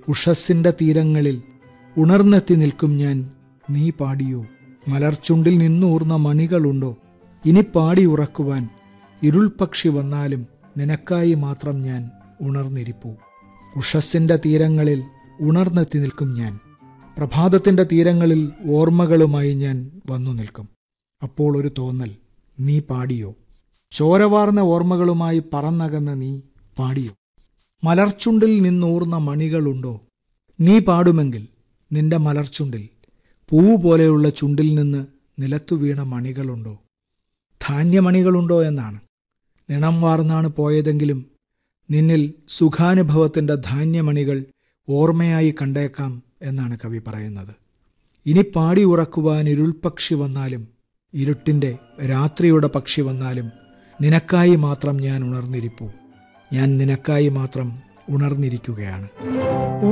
ഉഷസ്സിന്റെ തീരങ്ങളിൽ ഉണർന്നെത്തി നിൽക്കും ഞാൻ നീ പാടിയോ മലർച്ചുണ്ടിൽ നിന്നൂർന്ന മണികളുണ്ടോ ഇനി പാടി ഉറക്കുവാൻ ഇരുൾപക്ഷി വന്നാലും നിനക്കായി മാത്രം ഞാൻ ഉണർന്നിരിപ്പൂ ഉഷസ്സിന്റെ തീരങ്ങളിൽ ഉണർന്നെത്തി നിൽക്കും ഞാൻ പ്രഭാതത്തിന്റെ തീരങ്ങളിൽ ഓർമ്മകളുമായി ഞാൻ വന്നു നിൽക്കും അപ്പോൾ ഒരു തോന്നൽ നീ പാടിയോ ചോരവാർന്ന ഓർമ്മകളുമായി പറന്നകന്ന നീ പാടിയോ മലർച്ചുണ്ടിൽ നിന്നൂർന്ന മണികളുണ്ടോ നീ പാടുമെങ്കിൽ നിന്റെ മലർച്ചുണ്ടിൽ പൂവ് പോലെയുള്ള ചുണ്ടിൽ നിന്ന് നിലത്തു വീണ മണികളുണ്ടോ ധാന്യമണികളുണ്ടോ എന്നാണ് നിണം വാർന്നാണ് പോയതെങ്കിലും നിന്നിൽ സുഖാനുഭവത്തിന്റെ ധാന്യമണികൾ ഓർമ്മയായി കണ്ടേക്കാം എന്നാണ് കവി പറയുന്നത് ഇനി പാടി ഉറക്കുവാൻ ഇരുൾപക്ഷി വന്നാലും ഇരുട്ടിന്റെ രാത്രിയുടെ പക്ഷി വന്നാലും നിനക്കായി മാത്രം ഞാൻ ഉണർന്നിരിപ്പൂ ഞാൻ നിനക്കായി മാത്രം ഉണർന്നിരിക്കുകയാണ്